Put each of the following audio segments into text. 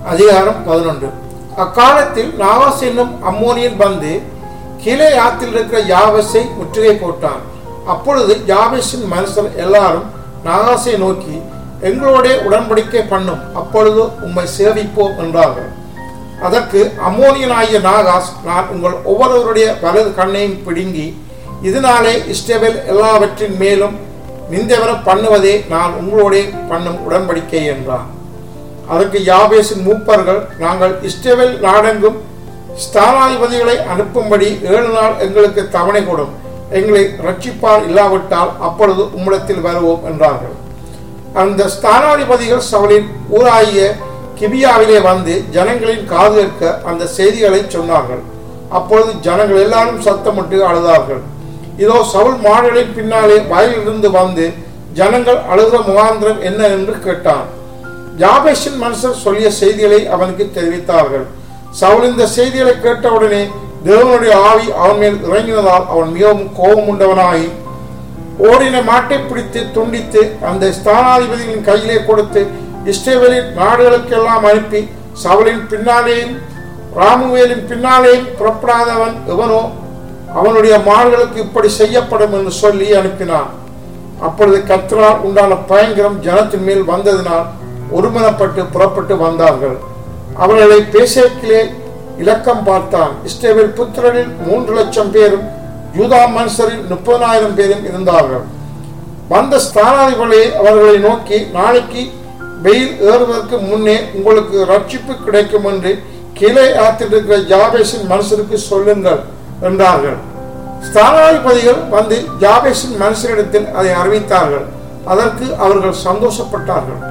அதிகாரம் பதினொன்று அக்காலத்தில் நாவாஸ் என்னும் அம்மோனியன் வந்து கீழே ஆத்தில் இருக்கிற யாவஸை முற்றுகை போட்டான் அப்பொழுது யாவேஸின் மனுஷர் எல்லாரும் நாகாசை நோக்கி எங்களோட உடன்படிக்கை பண்ணும் அப்பொழுது உம்மை சேவிப்போம் என்றார்கள் அதற்கு அம்மோனியனாகிய நாகாஸ் நான் உங்கள் ஒவ்வொருவருடைய வலது கண்ணையும் பிடுங்கி இதனாலே இஸ்ரவேல் எல்லாவற்றின் மேலும் நிந்தவர பண்ணுவதே நான் உங்களோட பண்ணும் உடன்படிக்கை என்றான் அதற்கு யாபேசின் மூப்பர்கள் நாங்கள் இஸ்ரவேல் நாடெங்கும் ஸ்தானாதிபதிகளை அனுப்பும்படி ஏழு நாள் எங்களுக்கு தவணை கொடும் எங்களை ரட்சிப்பார் இல்லாவிட்டால் அப்பொழுது உம்மிடத்தில் வருவோம் என்றார்கள் அந்த ஸ்தானாதிபதிகள் சவலின் ஊராகிய கிபியாவிலே வந்து ஜனங்களின் காது கேட்க அந்த செய்திகளை சொன்னார்கள் அப்பொழுது ஜனங்கள் எல்லாரும் சத்தமிட்டு அழுதார்கள் இதோ சவுல் மாடுகளின் பின்னாலே வயலிலிருந்து வந்து ஜனங்கள் அழுகிற முகாந்திரம் என்ன என்று கேட்டான் யாபேஷின் மனுஷர் சொல்லிய செய்திகளை அவனுக்கு தெரிவித்தார்கள் சவுல் இந்த செய்திகளை கேட்டவுடனே தேவனுடைய ஆவி அவன் மேல் இறங்கினதால் அவன் மிகவும் கோபம் உண்டவனாகி ஓடின மாட்டை பிடித்து துண்டித்து அந்த ஸ்தானாதிபதிகளின் கையிலே கொடுத்து இஸ்ரேவேலின் நாடுகளுக்கெல்லாம் அனுப்பி சவுலின் பின்னாலேயும் ராமுவேலின் பின்னாலேயும் புறப்படாதவன் எவனோ அவனுடைய மாடுகளுக்கு இப்படி செய்யப்படும் என்று சொல்லி அனுப்பினான் அப்பொழுது கர்த்தரால் உண்டான பயங்கரம் ஜனத்தின் மேல் வந்ததினால் ஒருமனப்பட்டு புறப்பட்டு வந்தார்கள் அவர்களை பேசேக்கிலே இலக்கம் பார்த்தான் இஸ்ரேவேல் புத்திரரில் மூன்று லட்சம் பேரும் யூதா மனுஷரில் முப்பதாயிரம் பேரும் இருந்தார்கள் வந்த ஸ்தானாதிபதிகளே அவர்களை நோக்கி நாளைக்கு வெயில் ஏறுவதற்கு முன்னே உங்களுக்கு ரட்சிப்பு கிடைக்கும் என்று கீழே ஆத்திருக்கிற ஜாபேஷின் மனுஷருக்கு சொல்லுங்கள் என்றார்கள் ஸ்தானாதிபதிகள் வந்து ஜாபேஷின் மனுஷரிடத்தில் அதை அறிவித்தார்கள் அதற்கு அவர்கள் சந்தோஷப்பட்டார்கள்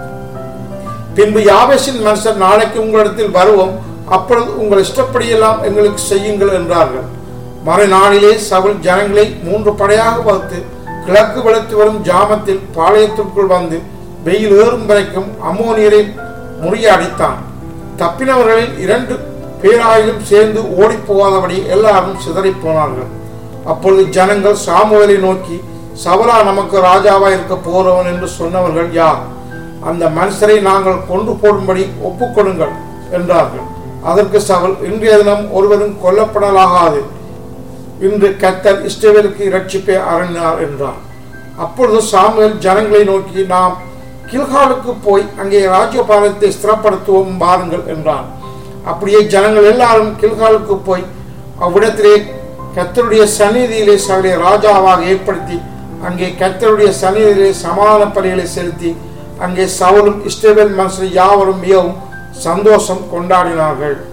பின்பு யாபேஷின் மனுஷர் நாளைக்கு உங்களிடத்தில் வருவோம் அப்பொழுது உங்கள் இஷ்டப்படியெல்லாம் எங்களுக்கு செய்யுங்கள் என்றார்கள் மறுநாளிலே சவுல் ஜனங்களை மூன்று படையாக வகுத்து கிழக்கு வெளுத்து வரும் ஜாமத்தில் பாளையத்திற்குள் வந்து வெயில் ஏறும் வரைக்கும் அம்மோனியரை முறியடித்தான் தப்பினவர்களில் இரண்டு பேராயிலும் சேர்ந்து ஓடி போகாதபடி எல்லாரும் சிதறிப் போனார்கள் அப்பொழுது ஜனங்கள் சாமுவேலை நோக்கி சவலா நமக்கு ராஜாவா இருக்க போறவன் என்று சொன்னவர்கள் யார் அந்த மனுஷரை நாங்கள் கொண்டு போடும்படி ஒப்புக்கொடுங்கள் என்றார்கள் அதற்கு சவல் இன்றைய தினம் ஒருவரும் கொல்லப்படலாகாது இன்று கத்தர் இஸ்ரவேலுக்கு இரட்சிப்பை அரணினார் என்றார் அப்பொழுது சாமுவேல் ஜனங்களை நோக்கி நாம் கில்காலுக்கு போய் அங்கே ராஜ்யபாலத்தை ஸ்திரப்படுத்துவோம் பாருங்கள் என்றான் அப்படியே ஜனங்கள் எல்லாரும் கில்காலுக்கு போய் அவ்விடத்திலே கத்தருடைய சந்நிதியிலே சகலை ராஜாவாக ஏற்படுத்தி அங்கே கத்தருடைய சந்நிதியிலே சமாதான பலிகளை செலுத்தி அங்கே சவுலும் இஸ்ரவேல் மனுஷர் யாவரும் மிகவும் சந்தோஷம் கொண்டாடினார்கள்